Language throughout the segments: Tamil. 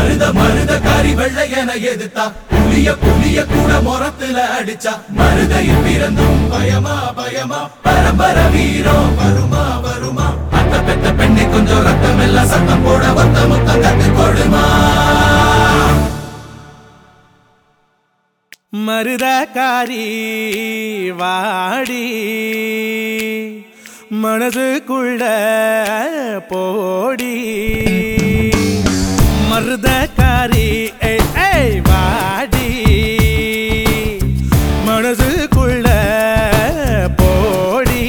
மருத மருத காரி வெள்ளையன எதிர்த்தா புலிய புலிய கூட முறத்துல அடிச்சா மருதையில் பிறந்தும் பயமா பயமா பரம்பர வீரம் வருமா வருமா அத்த பெத்த பெண்ணை கொஞ்சம் ரத்தம் எல்லாம் சத்தம் போட ஒத்த முத்தம் கத்து கொடுமா மருதக்காரி வாடி மனதுக்குள்ள போடி மருதக்காரி ஏய், ஏய், வாடி மனதுக்குள்ள போடி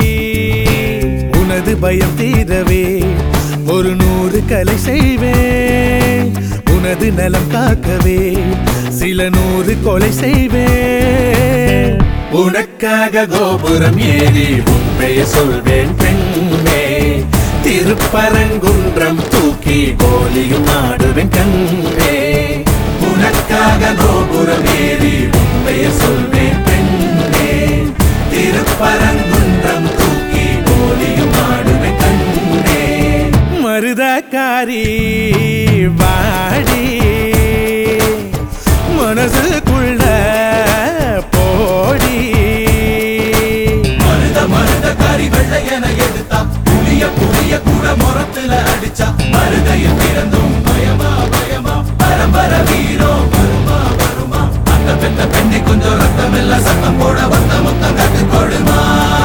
உனது பயம் தீரவே ஒரு நூறு கலை செய்வேன் உனது நலம் காக்கவே சில நூறு கொலை செய்வேன் உனக்காக கோபுரம் ஏறி உன் பெயர் சொல்வேன் பெண்ணே திருப்பரங்குன்றம் தூக்கி கோலியும் ஆடுவேன் கண்ணே உனக்காக கோபுரம் ஏறி உன் பெயர் சொல்வேன் பெண்ணே திருப்பரங்குன்றம் தூக்கி கோலியும் ஆடுவேன் கண்ணே மருதக்காரி வாடி மனசுக்குள்ள போடி மருத மருத கறி வெள்ளையன எடுத்தா புளிய புளிய கூட முறத்துல அடிச்சா மருதையில் பிறந்தும் பயமா பயமா பரம்பர வீரம் வருமா வருமா அந்த பெத்த பெண்ணை கொஞ்சம் ரத்தம் எல்லாம் சத்தம் போட வந்த மொத்தம் கத்து கொடுமா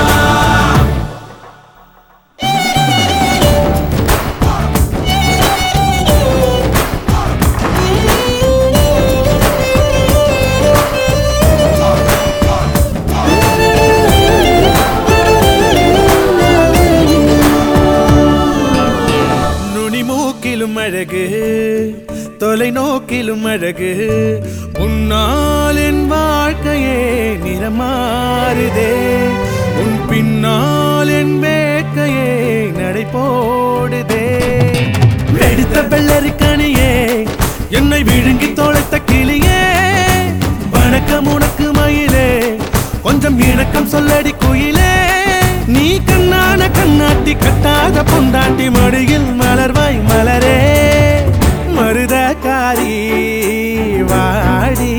நுனி மூக்கிலும் அழகு தொலைநோக்கிலும் அழகு உன்னால் என் வாழ்க்கையே நிறமாறுதே உன் பின்னால் என் வேக்கையே நடை போடுதே வெடித்த வெள்ளரிக்கணியே என்னை விழுங்கி தொலைத்த கிளியே வணக்கம் உனக்கு மயிலே கொஞ்சம் இணக்கம் சொல்லடி குயிலே நீ கண்ணான கண்ணாட்டி கட்டாத பொண்டாட்டி மடியில் மலர்வாய் மலரே மருதக்காரி வாடி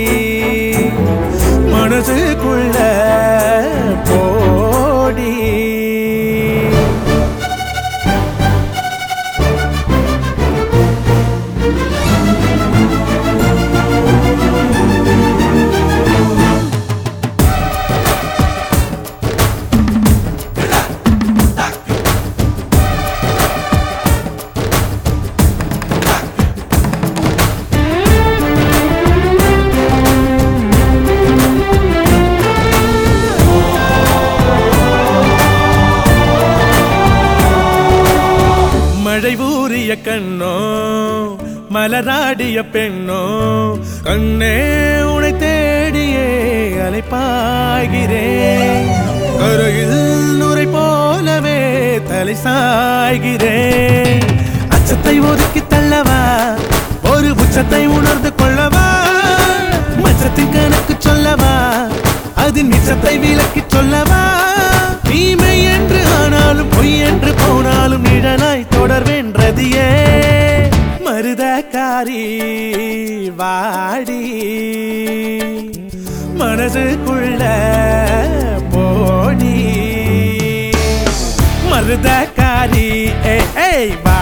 மனசுக்குள்ள போடி மழை ஊறிய கண்ணோ மலராடிய பெண்ணோ கண்ணே உனை தேடியே அலைப்பாய்கிறேன் கரையில் நுரை போலவே தலை சாய்கிறேன் அச்சத்தை ஒதுக்கி தள்ளவா ஒரு உச்சத்தை உணர்ந்து கொள்ளவா மச்சத்தின் கணக்கு சொல்லவா அதன் மிச்சத்தை விலக்கி சொல்லவா தீமை என்று ஆனாலும் பொய் என்று போனாலும் நிழலாய் தொடர்வென்றதியே மருதக்காரி வாடி மனசுக்குள்ள போடி மருதக்காரி ஏய் ஏய் வா